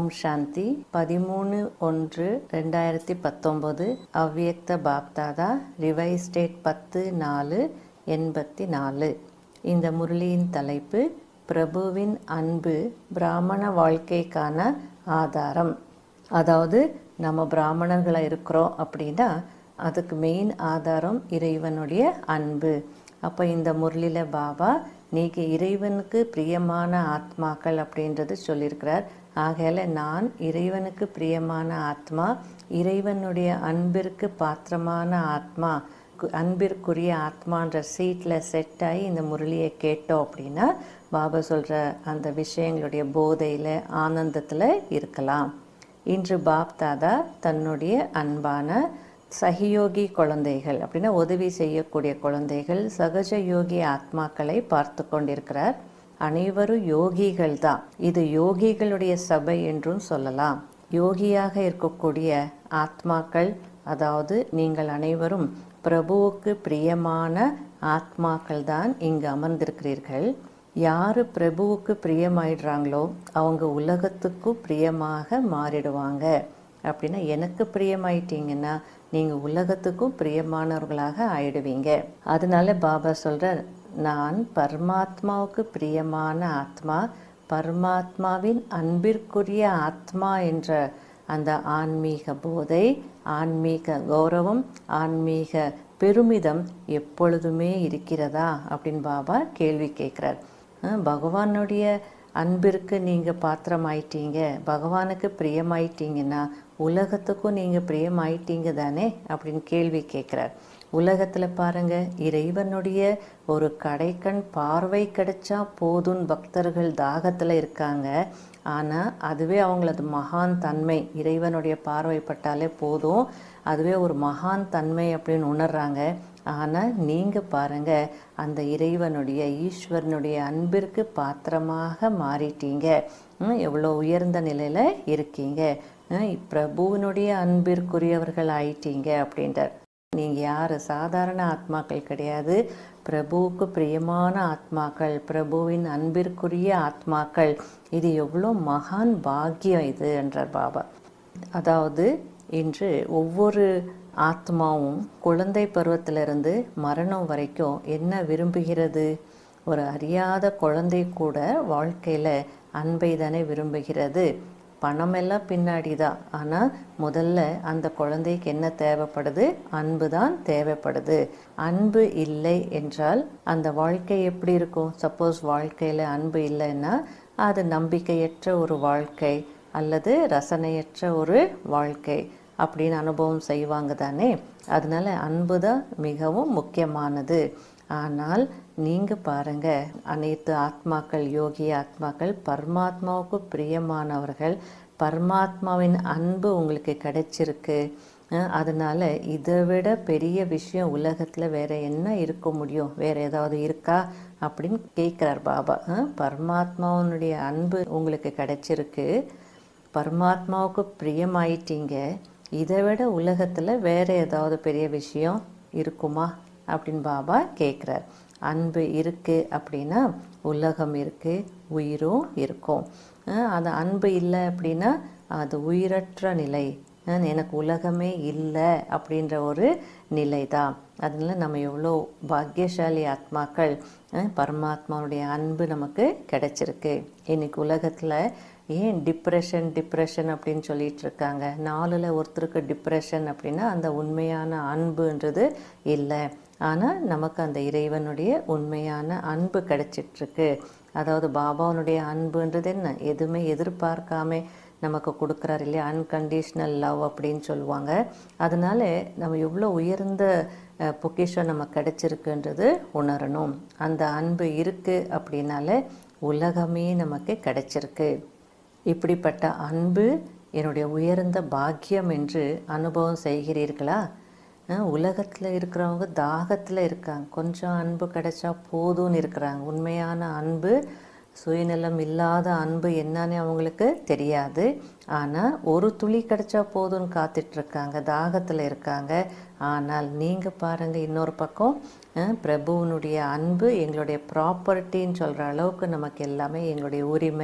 ஓம் சாந்தி பதிமூணு ஒன்று ரெண்டாயிரத்தி பத்தொம்போது அவ்வியக்த பாப்தாதா ரிவைஸ் டேட் பத்து நாலு எண்பத்தி நாலு இந்த முரளியின் தலைப்பு பிரபுவின் அன்பு பிராமண வாழ்க்கைக்கான ஆதாரம் அதாவது நம்ம பிராமணர்களாக இருக்கிறோம் அப்படின்னா அதுக்கு மெயின் ஆதாரம் இறைவனுடைய அன்பு அப்போ இந்த முரளியில் பாபா நீங்கள் இறைவனுக்கு பிரியமான ஆத்மாக்கள் அப்படின்றது சொல்லியிருக்கிறார் ஆகையால் நான் இறைவனுக்கு பிரியமான ஆத்மா இறைவனுடைய அன்பிற்கு பாத்திரமான ஆத்மா கு- அன்பிற்குரிய ஆத்மான்ற சீட்டில் செட் ஆகி இந்த முரளியை கேட்டோம் அப்படின்னா பாபா சொல்கிற அந்த விஷயங்களுடைய போதையில் ஆனந்தத்தில் இருக்கலாம் இன்று பாப் தாதா தன்னுடைய அன்பான சகியோகி குழந்தைகள் அப்படின்னா உதவி செய்யக்கூடிய குழந்தைகள் சகஜ யோகி ஆத்மாக்களை பார்த்து கொண்டிருக்கிறார் அனைவரும் யோகிகள் தான் இது யோகிகளுடைய சபை என்றும் சொல்லலாம் யோகியாக இருக்கக்கூடிய ஆத்மாக்கள் அதாவது நீங்கள் அனைவரும் பிரபுவுக்கு பிரியமான ஆத்மாக்கள் தான் இங்கு அமர்ந்திருக்கிறீர்கள் யார் பிரபுவுக்கு பிரியமாயிடுறாங்களோ அவங்க உலகத்துக்கும் பிரியமாக மாறிடுவாங்க அப்படின்னா எனக்கு பிரியமாயிட்டீங்கன்னா நீங்கள் உலகத்துக்கும் பிரியமானவர்களாக ஆயிடுவீங்க அதனால பாபா சொல்கிறார் நான் பரமாத்மாவுக்கு பிரியமான ஆத்மா பரமாத்மாவின் அன்பிற்குரிய ஆத்மா என்ற அந்த ஆன்மீக போதை ஆன்மீக கௌரவம் ஆன்மீக பெருமிதம் எப்பொழுதுமே இருக்கிறதா அப்படின்னு பாபா கேள்வி கேட்குறார் அஹ் பகவானுடைய அன்பிற்கு நீங்கள் பாத்திரமாயிட்டீங்க பகவானுக்கு பிரியமாயிட்டீங்கன்னா உலகத்துக்கும் நீங்கள் பிரியமாயிட்டீங்க தானே அப்படின்னு கேள்வி கேட்குறார் உலகத்தில் பாருங்க இறைவனுடைய ஒரு கடைக்கண் பார்வை கிடைச்சா போதும் பக்தர்கள் தாகத்தில் இருக்காங்க ஆனால் அதுவே அவங்களது மகான் தன்மை இறைவனுடைய பார்வைப்பட்டாலே போதும் அதுவே ஒரு மகான் தன்மை அப்படின்னு உணர்றாங்க ஆனால் நீங்கள் பாருங்க அந்த இறைவனுடைய ஈஸ்வரனுடைய அன்பிற்கு பாத்திரமாக மாறிட்டீங்க ம், எவ்வளோ உயர்ந்த நிலையில் இருக்கீங்க ம், பிரபுவினுடைய அன்பிற்குரியவர்கள் ஆயிட்டீங்க அப்படின்றார் நீங்கள் யார் சாதாரண ஆத்மாக்கள் கிடையாது பிரபுவுக்கு பிரியமான ஆத்மாக்கள் பிரபுவின் அன்பிற்குரிய ஆத்மாக்கள் இது எவ்வளோ மகான் பாக்கியம் இது என்றார் பாபா அதாவது இன்று ஒவ்வொரு ஆத்மாவும் குழந்தை பருவத்திலிருந்து மரணம் வரைக்கும் என்ன விரும்புகிறது ஒரு அறியாத குழந்தை கூட வாழ்க்கையில் அன்பை தானே விரும்புகிறது பணமெல்லாம் பின்னாடி தான் ஆனால் முதல்ல அந்த குழந்தைக்கு என்ன தேவைப்படுது அன்பு தான் தேவைப்படுது அன்பு இல்லை என்றால் அந்த வாழ்க்கை எப்படி இருக்கும் சப்போஸ் வாழ்க்கையில் அன்பு இல்லைன்னா அது நம்பிக்கையற்ற ஒரு வாழ்க்கை அல்லது ரசனையற்ற ஒரு வாழ்க்கை அப்படின்னு அனுபவம் செய்வாங்க தானே அதனால அன்பு தான் மிகவும் முக்கியமானது ஆனால் நீங்கள் பாருங்க அனைத்து ஆத்மாக்கள் யோகி ஆத்மாக்கள் பரமாத்மாவுக்கு பிரியமானவர்கள் பரமாத்மாவின் அன்பு உங்களுக்கு கிடைச்சிருக்கு அஹ் அதனால இதை விட பெரிய விஷயம் உலகத்தில் வேற என்ன இருக்க முடியும் வேற ஏதாவது இருக்கா அப்படின்னு கேட்குறார் பாபா அஹ் பரமாத்மாவினுடைய அன்பு உங்களுக்கு கிடைச்சிருக்கு பரமாத்மாவுக்கு பிரியமாயிட்டீங்க இதை விட உலகத்தில் வேற ஏதாவது பெரிய விஷயம் இருக்குமா அப்படின்னு பாபா கேட்குறார் அன்பு இருக்குது அப்படின்னா உலகம் இருக்குது உயிரும் இருக்கும் அஹ் அது அன்பு இல்லை அப்படின்னா அது உயிரற்ற நிலை அஹ் எனக்கு உலகமே இல்லை அப்படின்ற ஒரு நிலை தான் அதனால நம்ம எவ்வளோ பாக்கியசாலி ஆத்மாக்கள் அஹ் பரமாத்மாவுடைய அன்பு நமக்கு கிடைச்சிருக்கு இன்னைக்கு உலகத்தில் ஏன் டிப்ரெஷன் டிப்ரெஷன் அப்படின்னு சொல்லிட்டு இருக்காங்க நாலில் ஒருத்தருக்கு டிப்ரெஷன் அப்படின்னா அந்த உண்மையான அன்புன்றது இல்லை ஆனால் நமக்கு அந்த இறைவனுடைய உண்மையான அன்பு கிடைச்சிட்ருக்கு அதாவது பாபாவனுடைய அன்புன்றது என்ன எதுவுமே எதிர்பார்க்காம நமக்கு கொடுக்குறாரு இல்லையா அன்கண்டிஷ்னல் லவ் அப்படின்னு சொல்லுவாங்க அதனால நம்ம எவ்வளோ உயர்ந்த அஹ், பொக்கிஷம் நம்ம கிடைச்சிருக்குன்றது உணரணும் அந்த அன்பு இருக்குது அப்படின்னால உலகமே நமக்கு கிடைச்சிருக்கு இப்படிப்பட்ட அன்பு என்னுடைய உயர்ந்த பாக்கியம் என்று அனுபவம் செய்கிறீர்களா உலகத்தில் இருக்கிறவங்க தாகத்தில் இருக்காங்க கொஞ்சம் அன்பு கிடைச்சா போதும்னு இருக்கிறாங்க உண்மையான அன்பு சுயநலம் இல்லாத அன்பு என்னன்னு அவங்களுக்கு தெரியாது ஆனால் ஒரு துளி கிடைச்சா போதும்னு காத்துட்ருக்காங்க தாகத்தில் இருக்காங்க ஆனால் நீங்கள் பாருங்கள் இன்னொரு பக்கம் அஹ், பிரபுவினுடைய அன்பு எங்களுடைய ப்ராப்பர்ட்டின்னு சொல்கிற அளவுக்கு நமக்கு எல்லாமே எங்களுடைய உரிமை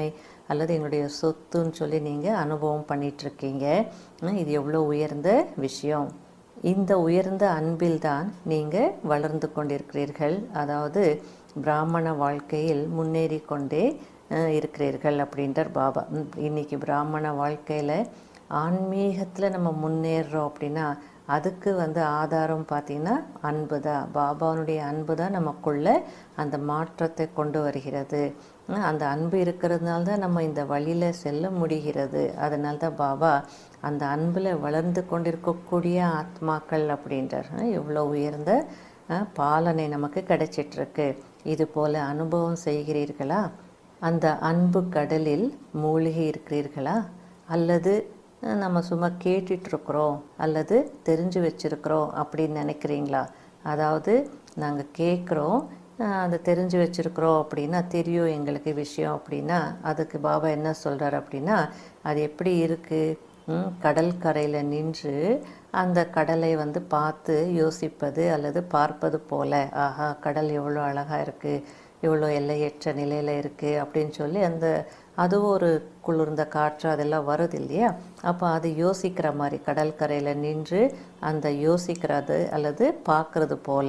அல்லது என்னுடைய சொத்துன்னு சொல்லி நீங்கள் அனுபவம் பண்ணிகிட்ருக்கீங்க இது எவ்வளோ உயர்ந்த விஷயம் இந்த உயர்ந்த அன்பில்தான் நீங்கள் வளர்ந்து கொண்டிருக்கிறீர்கள் அதாவது பிராமண வாழ்க்கையில் முன்னேறி கொண்டே அஹ், இருக்கிறீர்கள் அப்படின்றார் பாபா ம், இன்னைக்கு பிராமண வாழ்க்கையில் ஆன்மீகத்தில் நம்ம முன்னேறுறோம் அப்படின்னா அதுக்கு வந்து ஆதாரம் பார்த்திங்கன்னா அன்பு தான் பாபாவுடைய அன்பு தான் நமக்குள்ள அந்த மாற்றத்தை கொண்டு வருகிறது அஹ், அந்த அன்பு இருக்கிறதுனால தான் நம்ம இந்த வழியில் செல்ல முடிகிறது அதனால தான் பாபா அந்த அன்பில் வளர்ந்து கொண்டிருக்கக்கூடிய ஆத்மாக்கள் அப்படின்றார் அஹ், எவ்வளோ உயர்ந்த அஹ், பாலனை நமக்கு கிடைச்சிட்ருக்கு இது போல் அனுபவம் செய்கிறீர்களா அந்த அன்பு கடலில் மூழ்கி இருக்கிறீர்களா அல்லது அஹ், நம்ம சும்மா கேட்டுட்ருக்குறோம் அல்லது தெரிஞ்சு வச்சுருக்குறோம் அப்படின்னு நினைக்கிறீங்களா அதாவது நாங்கள் கேட்குறோம் அதை தெரிஞ்சு வச்சுருக்குறோம் அப்படின்னா தெரியும் எங்களுக்கு விஷயம் அப்படின்னா அதுக்கு பாபா என்ன சொல்கிறார் அப்படின்னா அது எப்படி இருக்குது கடல் கரையில் நின்று அந்த கடலை வந்து பார்த்து யோசிப்பது அல்லது பார்ப்பது போல ஆஹா கடல் எவ்வளோ அழகாக இருக்குது இவ்வளோ எல்லையற்ற நிலையில் இருக்குது அப்படின்னு சொல்லி அந்த அது ஒரு குளிர்ந்த காற்று அதெல்லாம் வருது இல்லையா அப்போ அது யோசிக்கிற மாதிரி கடல் கரையில் நின்று அந்த யோசிக்கிறது அல்லது பார்க்கறது போல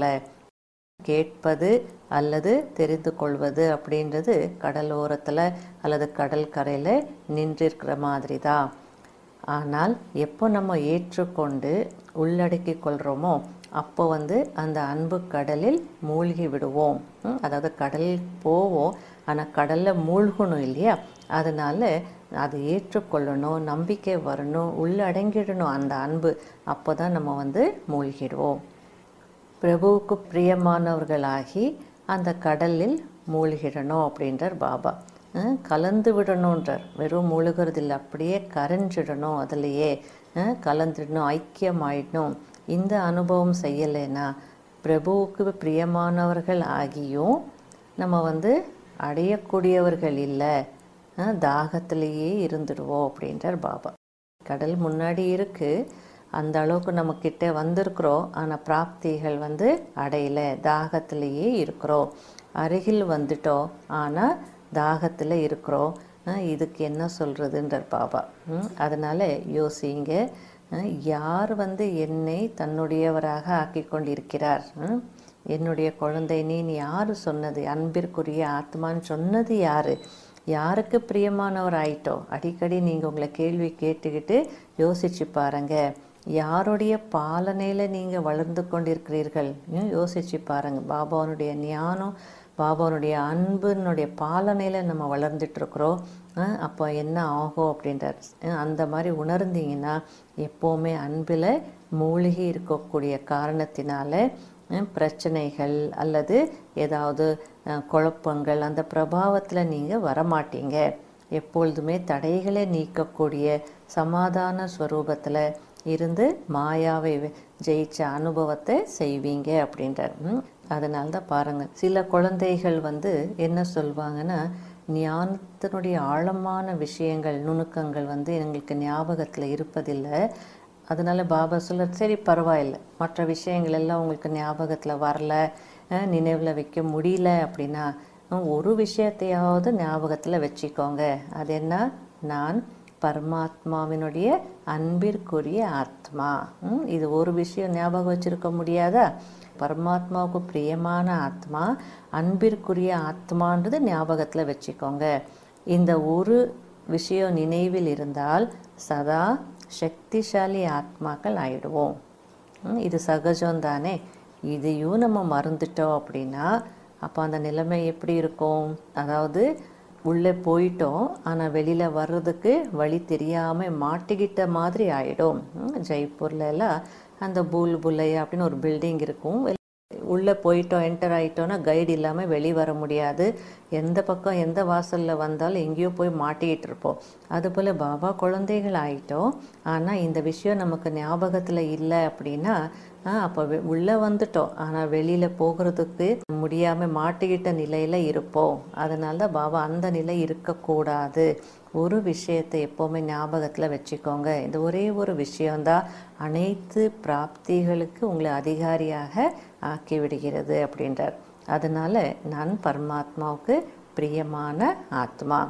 கேட்பது அல்லது தெரிந்து கொள்வது அப்படின்றது கடல் ஓரத்தில் அல்லது கடல் கரையில் நின்றிருக்கிற மாதிரி தான் ஆனால் எப்போ நம்ம ஏற்றுக்கொண்டு உள்ளடக்கி கொள்கிறோமோ அப்போ வந்து அந்த அன்பு கடலில் மூழ்கி விடுவோம் ம், அதாவது கடல் போவோம் ஆனால் கடலில் மூழ்கணும் இல்லையா அதனால் அதை ஏற்றுக்கொள்ளணும் நம்பிக்கை வரணும் உள்ளடங்கிடணும் அந்த அன்பு அப்போ தான் நம்ம வந்து மூழ்கிடுவோம் பிரபுவுக்கு பிரியமானவர்களாகி அந்த கடலில் மூழ்கிடணும் அப்படின்றார் பாபா அஹ் கலந்து விடணுன்றார் வெறும் மூழ்கிறது இல்லை அப்படியே கரைஞ்சிடணும் அதுலேயே அஹ் கலந்துடணும் ஐக்கியமாயிடணும் இந்த அனுபவம் செய்யலைன்னா பிரபுவுக்கு பிரியமானவர்கள் ஆகியும் நம்ம வந்து அடையக்கூடியவர்கள் இல்லை அஹ் தாகத்திலேயே இருந்துடுவோம் அப்படின்றார் பாபா கடல் முன்னாடி இருக்குது அந்த அளவுக்கு நம்மக்கிட்ட வந்திருக்கிறோம் ஆனால் பிராப்திகள் வந்து அடையல தாகத்திலேயே இருக்கிறோம் அருகில் வந்துட்டோம் ஆனால் தாகத்தில் இருக்கிறோம் அஹ் இதுக்கு என்ன சொல்கிறதுன்றார் பாபா ம், அதனால யோசிங்க அஹ் யார் வந்து என்னை தன்னுடையவராக ஆக்கி கொண்டிருக்கிறார் ம்? என்னுடைய குழந்தை நீ யார் சொன்னது அன்பிற்குரிய ஆத்மான்னு சொன்னது யார் யாருக்கு பிரியமானவர் ஆயிட்டோ அடிக்கடி நீங்கள் உங்களை கேள்வி கேட்டுக்கிட்டு யோசிச்சு பாருங்க யாருடைய பாலனையில் நீங்கள் வளர்ந்து கொண்டிருக்கிறீர்கள் ம், யோசிச்சு பாருங்க பாபாவனுடைய ஞானம் பாபாவனுடைய அன்புனுடைய பாலனையில் நம்ம வளர்ந்துட்டு இருக்கிறோம் அஹ், அப்போ என்ன ஆகும் அப்படின்றார் அஹ், அந்த மாதிரி உணர்ந்தீங்கன்னா எப்போவுமே அன்பில் மூழ்கி இருக்கக்கூடிய காரணத்தினால அஹ், பிரச்சனைகள் அல்லது ஏதாவது அஹ், குழப்பங்கள் அந்த பிரபாவத்தில் நீங்கள் வரமாட்டீங்க எப்பொழுதுமே தடைகளை நீக்கக்கூடிய சமாதான ஸ்வரூபத்தில் இருந்து மாயாவை வெ- ஜெயிச்ச அனுபவத்தை செய்வீங்க அப்படின்றார் ம், அதனால தான் பாருங்கள் சில குழந்தைகள் வந்து என்ன சொல்வாங்கன்னா ஞானத்தினுடைய ஆழமான விஷயங்கள் நுணுக்கங்கள் வந்து எங்களுக்கு ஞாபகத்தில் இருப்பதில்லை அதனால பாபா சொல்ல சரி பரவாயில்ல மற்ற விஷயங்கள் எல்லாம் உங்களுக்கு ஞாபகத்தில் வரல நினைவில் வைக்க முடியல அப்படின்னா அஹ், ஒரு விஷயத்தையாவது ஞாபகத்தில் வச்சுக்கோங்க அது என்ன நான் பரமாத்மாவினுடைய அன்பிற்குரிய ஆத்மா ம், இது ஒரு விஷயம் ஞாபகம் வச்சிருக்க முடியாதா பரமாத்மாவுக்கு பிரியமான ஆத்மா அன்பிற்குரிய ஆத்மான்றது ஞாபகத்தில் வச்சுக்கோங்க இந்த ஒரு விஷயம் நினைவில் இருந்தால் சதா சக்திசாலி ஆத்மாக்கள் ஆயிடுவோம் ம், இது சகஜம் தானே இதையும் நம்ம மறந்துட்டோம் அப்படின்னா அப்போ அந்த நிலைமை எப்படி இருக்கும் அதாவது உள்ளே போயிட்டோம் ஆனால் வெளியில் வர்றதுக்கு வழி தெரியாமல் மாட்டிக்கிட்ட மாதிரி ஆகிடும் ஜெய்ப்பூர்ல எல்லாம் அந்த பூல் புல்லையா அப்படின்னு ஒரு பில்டிங் இருக்கும் உள்ளே போயிட்டோம் என்டர் ஆகிட்டோன்னா கைடு இல்லாமல் வெளியே வர முடியாது எந்த பக்கம் எந்த வாசலில் வந்தாலும் எங்கேயோ போய் மாட்டிக்கிட்டு இருப்போம் அதுபோல் பாபா குழந்தைகள் ஆயிட்டோம் ஆனால் இந்த விஷயம் நமக்கு ஞாபகத்தில் இல்லை அப்படின்னா அப்போ உள்ளே வந்துட்டோம் ஆனால் வெளியில் போகிறதுக்கு முடியாமல் மாட்டிக்கிட்ட நிலையில் இருப்போம் அதனால தான் பாபா அந்த நிலை இருக்கக்கூடாது ஒரு விஷயத்தை எப்போவுமே ஞாபகத்தில் வச்சுக்கோங்க இந்த ஒரே ஒரு விஷயம்தான் அனைத்து பிராப்திகளுக்கு உங்களை அதிகாரியாக ஆக்கி விடுகிறது அப்படின்றார் அதனால் நான் பரமாத்மாவுக்கு பிரியமான ஆத்மா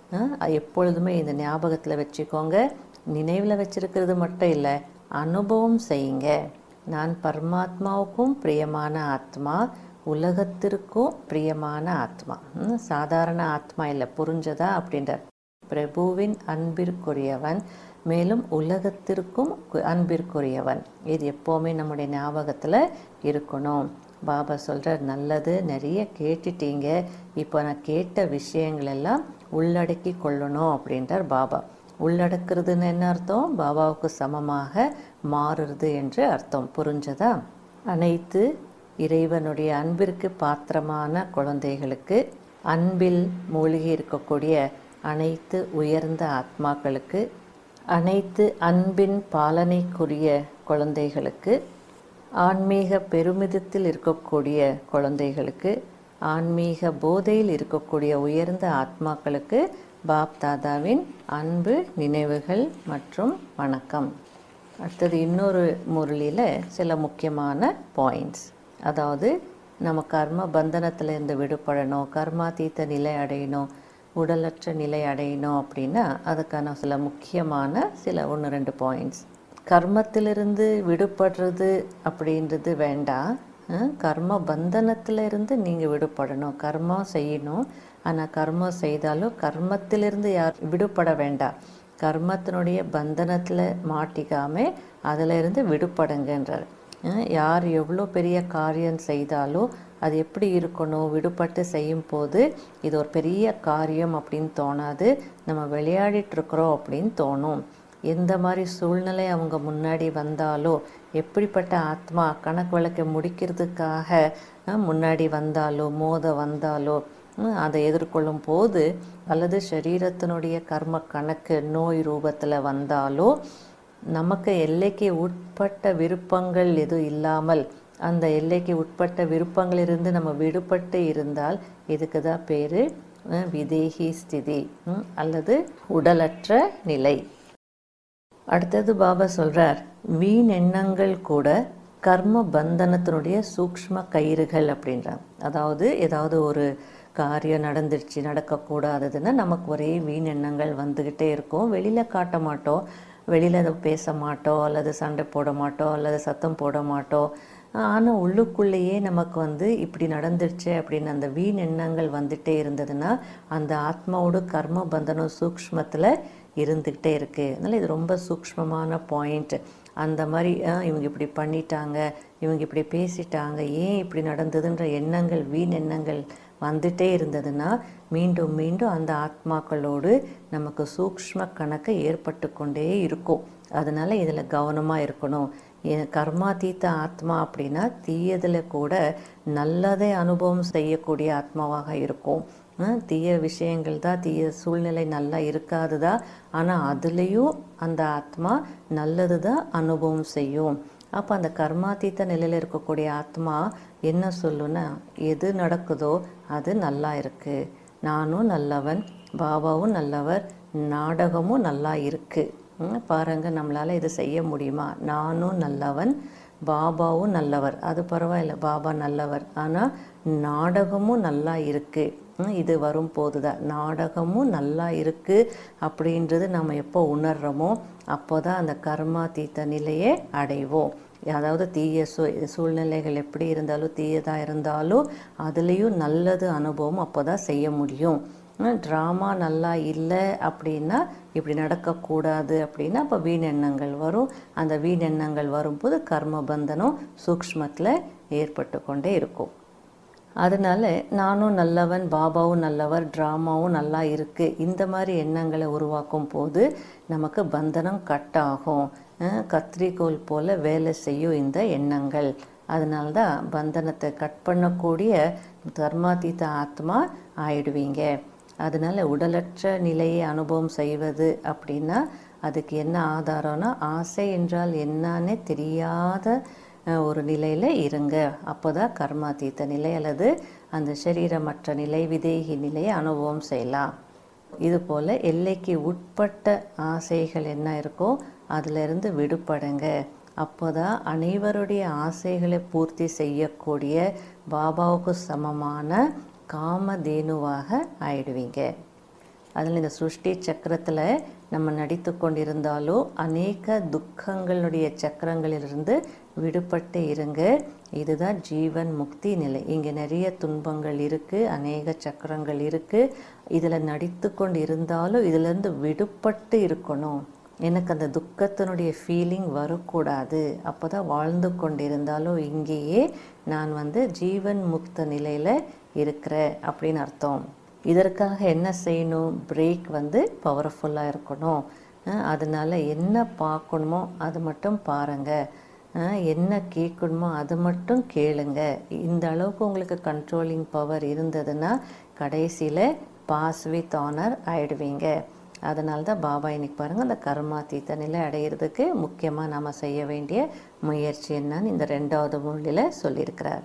அஹ், எப்பொழுதுமே இந்த ஞாபகத்தில் வச்சுக்கோங்க நினைவில் வச்சிருக்கிறது மட்டும் இல்லை அனுபவம் செய்யுங்க நான் பரமாத்மாவுக்கும் பிரியமான ஆத்மா உலகத்திற்கும் பிரியமான ஆத்மா ம், சாதாரண ஆத்மா இல்லை புரிஞ்சதா அப்படின்றார் பிரபுவின் அன்பிற்குரியவன் மேலும் உலகத்திற்கும் கு- அன்பிற்குரியவன் இது எப்போவுமே நம்முடைய ஞாபகத்தில் இருக்கணும் பாபா சொல்கிறார் நல்லது நிறைய கேட்டுட்டீங்க இப்போ நான் கேட்ட விஷயங்கள் எல்லாம் உள்ளடக்கி கொள்ளணும் அப்படின்றார் பாபா உள்ளடக்குறதுன்னு என்ன அர்த்தம் பாபாவுக்கு சமமாக மாறுறது என்று அர்த்தம் புரிஞ்சதா அனைத்து இறைவனுடைய அன்பிற்கு பாத்திரமான குழந்தைகளுக்கு அன்பில் மூழ்கி இருக்கக்கூடிய அனைத்து உயர்ந்த ஆத்மாக்களுக்கு அனைத்து அன்பின் பாலனைக்குரிய குழந்தைகளுக்கு ஆன்மீக பெருமிதத்தில் இருக்கக்கூடிய குழந்தைகளுக்கு ஆன்மீக போதையில் இருக்கக்கூடிய உயர்ந்த ஆத்மாக்களுக்கு பாப் தாதாவின் அன்பு நினைவுகள் மற்றும் வணக்கம் அடுத்தது இன்னொரு முரளியில் சில முக்கியமான பாயிண்ட்ஸ் அதாவது நம்ம கர்ம பந்தனத்திலிருந்து விடுபடணும் கர்மாதீத்த நிலை அடையணும் உடலற்ற நிலை அடையணும் அப்படின்னா அதுக்கான சில முக்கியமான சில ஒன்று ரெண்டு பாயிண்ட்ஸ் கர்மத்திலிருந்து விடுபடுறது அப்படின்றது வேண்டாம் அஹ், கர்ம பந்தனத்திலிருந்து நீங்கள் விடுபடணும் கர்மம் செய்யணும் ஆனால் கர்மம் செய்தாலும் கர்மத்திலிருந்து யார் விடுபட வேண்டாம் கர்மத்தினுடைய பந்தனத்தில் மாட்டிக்காம அதில் இருந்து விடுபடுங்கன்றார் அஹ் யார் எவ்வளோ பெரிய காரியம் செய்தாலும் அது எப்படி இருக்கணும் விடுபட்டு செய்யும் போது இது ஒரு பெரிய காரியம் அப்படின்னு தோணாது நம்ம விளையாடிட்டு இருக்கிறோம் அப்படின்னு தோணும் எந்த மாதிரி சூழ்நிலை அவங்க முன்னாடி வந்தாலோ எப்படிப்பட்ட ஆத்மா கணக்கு வழக்கை முடிக்கிறதுக்காக அஹ், முன்னாடி வந்தாலோ மோத வந்தாலோ ஹம், அதை எதிர்கொள்ளும் போது அல்லது சரீரத்தினுடைய கர்ம கணக்கு நோய் ரூபத்தில் வந்தாலோ நமக்கு எல்லைக்கு உட்பட்ட விருப்பங்கள் எதுவும் இல்லாமல் அந்த எல்லைக்கு உட்பட்ட விருப்பங்களிலிருந்து நம்ம விடுபட்டு இருந்தால் இதுக்கு தான் பேர் விதேகி ஸ்திதி ம், அல்லது உடலற்ற நிலை அடுத்தது பாபா சொல்றார் வீண் எண்ணங்கள் கூட கர்ம பந்தனத்தினுடைய சூக்ஷ்ம கயிறுகள் அப்படின்றார் அதாவது ஏதாவது ஒரு காரியம் நடந்துருச்சு நடக்கக்கூடாததுன்னா நமக்கு ஒரே வீண் எண்ணங்கள் வந்துக்கிட்டே இருக்கும் வெளியில் காட்ட மாட்டோம் வெளியில் அதை பேச மாட்டோம் அல்லது சண்டை போட மாட்டோம் அல்லது சத்தம் போட மாட்டோம் ஆனால் உள்ளுக்குள்ளேயே நமக்கு வந்து இப்படி நடந்துருச்சு அப்படின்னு அந்த வீண் எண்ணங்கள் வந்துட்டே இருந்ததுன்னா அந்த ஆத்மாவோட கர்ம பந்தனம் சூக்ஷ்மத்தில் இருந்துக்கிட்டே இருக்குது அதனால் இது ரொம்ப சூக்ஷ்மமான பாயிண்ட் அந்த மாதிரி ஆ, இவங்க இப்படி பண்ணிட்டாங்க இவங்க இப்படி பேசிட்டாங்க ஏன் இப்படி நடந்ததுன்ற எண்ணங்கள் வீண் எண்ணங்கள் வந்துட்டே இருந்ததுன்னா மீண்டும் மீண்டும் அந்த ஆத்மாக்களோடு நமக்கு சூக்ஷ்ம கணக்கு ஏற்பட்டு கொண்டே இருக்கும் அதனால இதில் கவனமாக இருக்கணும் எ- கர்மாதீத்த ஆத்மா அப்படின்னா தீயதில் கூட நல்லதை அனுபவம் செய்யக்கூடிய ஆத்மாவாக இருக்கும் அஹ் தீய விஷயங்கள் தான் தீய சூழ்நிலை நல்லா இருக்காது தான் ஆனால் அதுலேயும் அந்த ஆத்மா நல்லது தான் அனுபவம் செய்யும் அப்போ அந்த கர்மாதீத்த நிலையில் இருக்கக்கூடிய ஆத்மா என்ன சொல்லுன்னா எது நடக்குதோ அது நல்லா இருக்கு நானும் நல்லவன் பாபாவும் நல்லவர் நாடகமும் நல்லா இருக்கு ம், பாருங்க நம்மளால இது செய்ய முடியுமா நானும் நல்லவன் பாபாவும் நல்லவர் அது பரவாயில்ல பாபா நல்லவர் ஆனால் நாடகமும் நல்லா இருக்கு ம், இது வரும்போது தான் நாடகமும் நல்லா இருக்கு அப்படின்றது நம்ம எப்போ உணர்றோமோ அப்போ தான் அந்த கர்மாதீத்த நிலையை அடைவோம் அதாவது தீய சூ சூழ்நிலைகள் எப்படி இருந்தாலும் தீயதாக இருந்தாலும் அதுலேயும் நல்லது அனுபவம் அப்போ தான் செய்ய முடியும் ட்ராமா நல்லா இல்லை அப்படின்னா இப்படி நடக்கக்கூடாது அப்படின்னா அப்போ வீண் எண்ணங்கள் வரும் அந்த வீண் எண்ணங்கள் வரும்போது கர்ம பந்தனம் சூக்ஷ்மத்தில் ஏற்பட்டு கொண்டே இருக்கும் அதனால நானும் நல்லவன் பாபாவும் நல்லவர் ட்ராமாவும் நல்லா இருக்கு இந்த மாதிரி எண்ணங்களை உருவாக்கும் போது நமக்கு பந்தனம் கட் ஆகும் அஹ் கத்திரிக்கோல் போல வேலை செய்யும் இந்த எண்ணங்கள் அதனால தான் பந்தனத்தை கட் பண்ணக்கூடிய தர்மாதீத ஆத்மா ஆயிடுவீங்க அதனால உடலற்ற நிலையை அனுபவம் செய்வது அப்படின்னா அதுக்கு என்ன ஆதாரம்னா ஆசை என்றால் என்னன்னே தெரியாத அஹ், ஒரு நிலையில் இருங்க அப்போ தான் கர்மாதீத்த நிலை அல்லது அந்த சரீரமற்ற நிலை விதேகி நிலையை அனுபவம் செய்யலாம் இது போல் எல்லைக்கு உட்பட்ட ஆசைகள் என்ன இருக்கோ அதிலிருந்து விடுபடுங்க அப்போதான் அனைவருடைய ஆசைகளை பூர்த்தி செய்யக்கூடிய பாபாவுக்கு சமமான காமதேனுவாக ஆயிடுவீங்க அதில் இந்த சிருஷ்டி சக்கரத்தில் நம்ம நடித்து கொண்டிருந்தாலோ அநேக துக்கங்களுடைய சக்கரங்களிலிருந்து விடுபட்டு இருங்க இதுதான் ஜீவன் முக்தி நிலை இங்கே நிறைய துன்பங்கள் இருக்குது அநேக சக்கரங்கள் இருக்குது இதில் நடித்து கொண்டு இருந்தாலும் இதிலேருந்து விடுபட்டு இருக்கணும் எனக்கு அந்த துக்கத்தினுடைய ஃபீலிங் வரக்கூடாது அப்போ தான் வாழ்ந்து கொண்டிருந்தாலும் இங்கேயே நான் வந்து ஜீவன் முக்த நிலையில் இருக்கிறேன் அப்படின்னு அர்த்தம் இதற்காக என்ன செய்யணும் பிரேக் வந்து பவர்ஃபுல்லாக இருக்கணும் அஹ் அதனால என்ன பார்க்கணுமோ அது மட்டும் பாருங்கள் அஹ் என்ன கேட்கணுமோ அது மட்டும் கேளுங்க இந்த அளவுக்கு உங்களுக்கு கண்ட்ரோலிங் பவர் இருந்ததுன்னா கடைசியில் பாஸ் வித் ஆனர் ஆயிடுவீங்க அதனால தான் பாபா இன்னைக்கு பாருங்கள் அந்த கர்மாத்தீத்த நிலை அடையிறதுக்கு முக்கியமாக நாம் செய்ய வேண்டிய முயற்சி என்னன்னு இந்த ரெண்டாவது மொழியில் சொல்லியிருக்கிறார்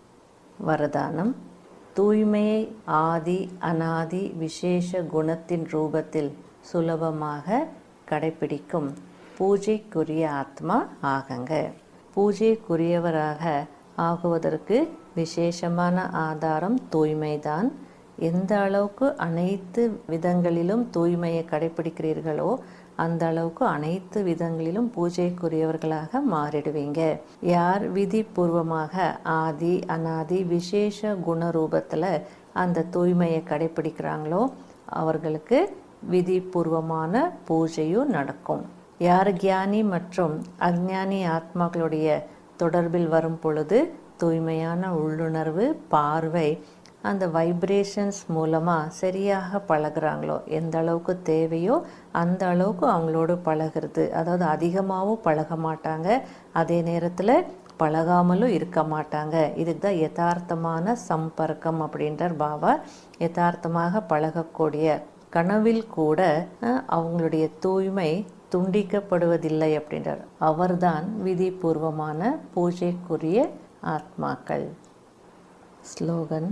வரதானம் தூய்மையை ஆதி அனாதி விசேஷ குணத்தின் ரூபத்தில் சுலபமாக கடைபிடிக்கும் பூஜைக்குரிய ஆத்மா ஆகுங்க பூஜைக்குரியவராக ஆகுவதற்கு விசேஷமான ஆதாரம் தூய்மைதான் எந்த அளவுக்கு அனைத்து விதங்களிலும் தூய்மையை கடைபிடிக்கிறீர்களோ அந்த அளவுக்கு அனைத்து விதங்களிலும் பூஜைக்குரியவர்களாக மாறிடுவீங்க யார் விதிபூர்வமாக ஆதி அனாதி விசேஷ குணரூபத்தில் அந்த தூய்மையை கடைபிடிக்கிறாங்களோ அவர்களுக்கு விதிபூர்வமான பூஜையும் நடக்கும் யார் கியானி மற்றும் அஞ்ஞானி ஆத்மாக்களுடைய தொடர்பில் வரும் பொழுது தூய்மையான உள்ளுணர்வு பார்வை அந்த வைப்ரேஷன்ஸ் மூலமாக சரியாக பழகுறாங்களோ எந்த அளவுக்கு தேவையோ அந்த அளவுக்கு அவங்களோடு பழகிறது அதாவது அதிகமாகவும் பழக மாட்டாங்க அதே நேரத்தில் பழகாமலும் இருக்க மாட்டாங்க இதுக்கு தான் யதார்த்தமான சம்பர்க்கம் அப்படின்றார் பாபா யதார்த்தமாக பழகக்கூடிய கனவில் கூட அஹ், அவங்களுடைய தூய்மை துண்டிக்கப்படுவதில்லை அப்படின்றார் அவர்தான் விதிபூர்வமான பூஜைக்குரிய ஆத்மாக்கள் ஸ்லோகன்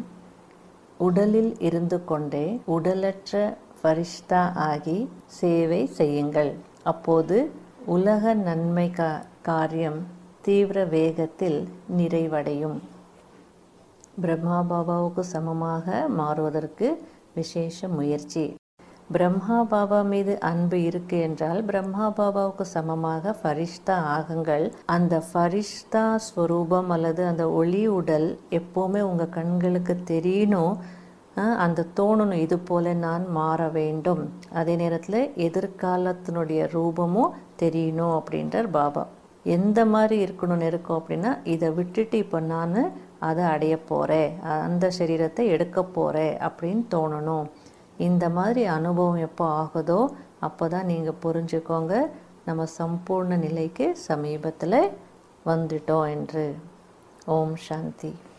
உடலில் இருந்து கொண்டே உடலற்ற ஃபரிஷ்தா ஆகி சேவை செய்யுங்கள் அப்போது உலக நன்மை கா காரியம் தீவிர வேகத்தில் நிறைவடையும் பிரம்மா பாபாவுக்கு சமமாக மாறுவதற்கு விசேஷ முயற்சி பிரம்மா பாபா மீது அன்பு இருக்கு என்றால் பிரம்மா பாபாவுக்கு சமமாக ஃபரிஷ்தா ஆகுங்கள் அந்த ஃபரிஷ்தா ஸ்வரூபம் அல்லது அந்த ஒளி உடல் எப்போவுமே உங்கள் கண்களுக்கு தெரியணும் அஹ், அந்த தோணணும் இது போல நான் மாற வேண்டும் அதே நேரத்தில் எதிர்காலத்தினுடைய ரூபமும் தெரியணும் அப்படின்றார் பாபா எந்த மாதிரி இருக்கணும்னு இருக்கும் அப்படின்னா இதை விட்டுட்டு இப்போ நான் அதை அடைய போகிறேன் அந்த சரீரத்தை எடுக்க போகிறேன் அப்படின்னு தோணணும் இந்த மாதிரி அனுபவம் எப்போ ஆகுதோ அப்போ தான் நீங்கள் புரிஞ்சுக்கோங்க நம்ம சம்பூர்ண நிலைக்கு சமீபத்தில் வந்துட்டோம் என்று ஓம் சாந்தி